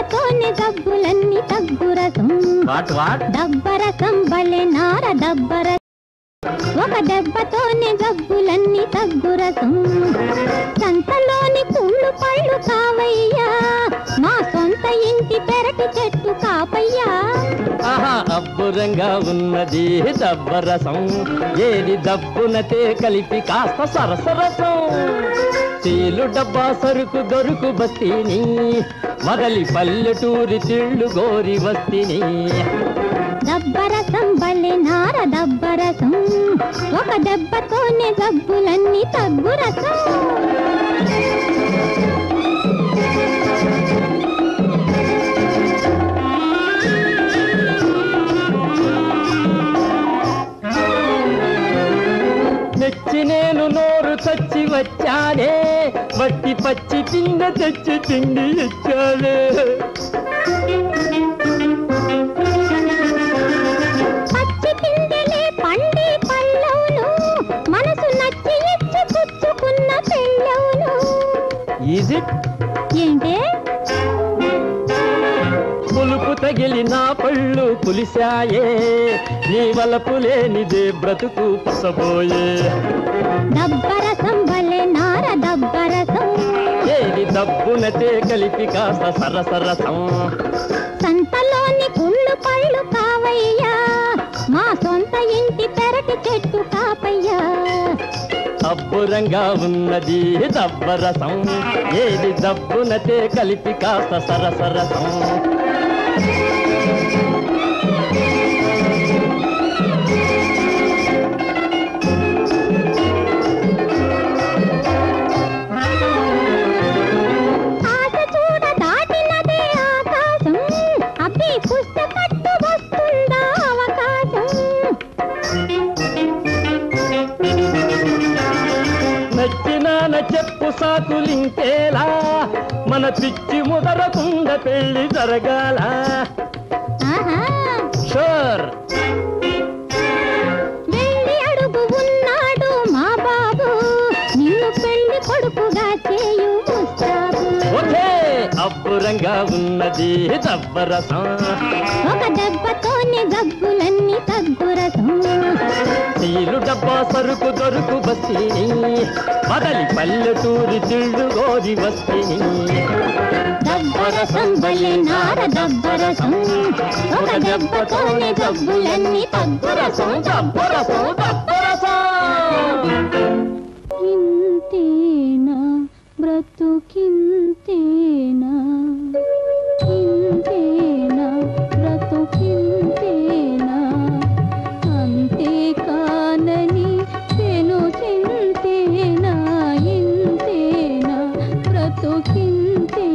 దెబ్బతోనే జబ్బులన్నీ తగ్గురసం what what దబ్బరసం బలే నార దబ్బర ఒక దెబ్బతోనే జబ్బులన్నీ తగ్గురసం సంతలోని కుళ్ళు పళ్ళు కావయ్యా మా సొంత ఇంటి పెరటి చెట్టు కాపయ్యా ఆహా అబ్బురంగా ఉన్నది దబ్బరసం ఏది దబ్బునతే కలిపి కాస్త సరసరసం చీలు డబ్బా సరుకు దొరుకు బస్తీని వదలి పల్లెటూరి తిళ్ళు గోరి వస్తిని దబ్బరసం బలే నార దబ్బరసం ఒక దెబ్బతోనే జబ్బులన్నీ తగ్గురసం మెచ్చి నేను నోరు చచ్చి వచ్చానే వట్టి పచ్చి కింద తెచ్చి తిండి ఇచ్చానే పచ్చి పిందెలే పండి పళ్ళవును మనసు నచ్చి ఇచ్చి పుచ్చుకున్న పెళ్ళవును ఈజ్ ఇట్ ఏంటే పులుపు తగిలి నా పళ్ళు పులిశాయే నీ వలపు లేనిదే బ్రతుకు పసబోయే దబ్బరసం బలే నార దబ్బరసం ఏది దబ్బునతే కలిపి కాస్త సరసరసం సంతలోని కుళ్ళు పళ్ళు కావయ్యా మా సొంత ఇంటి పెరటి చెట్టు కాపయ్యా అబ్బురంగా ఉన్నది దబ్బరసం ఏది దబ్బునతే కలిపి కాస్త సరసరసం ఆశ చూడ దాటినదే ఆకాశం అబ్బి పుస్తకట్టు వస్తుందా అవకాశం నచ్చినాన చెప్పు సాకులింకేలా మన పిచ్చి ముదరకుండ పెళ్లి జరగాల ఆహా షూర్ వెళ్ళి అడుగు ఉన్నాడు మా బాబు నిన్ను పెళ్లి కొడుకుగా చేయు ముస్తాబు ఓకే అబ్బురంగా ఉన్నది దబ్బరసం ఒక దెబ్బతోనే గబ్బులన్నీ తగ్గురసం నీళ్ళు డబ్బా సరుకు దొరుకు బస్తీని వదలి పల్లెటూరి తిళ్ళు గోరి వస్తీని దబ్బరసం బలే నార దబ్బరసం ఒక దెబ్బతోనే గబ్బులన్నీ తగ్గురసం దబ్బరసం దబ్బరసం ఇంతేనా బ్రతుకింతేనా ఇంతేనా బ్రతుకింతేనా అంతే కానని పెను చింతేనా ఇంతేనా బ్రతుకింతేనా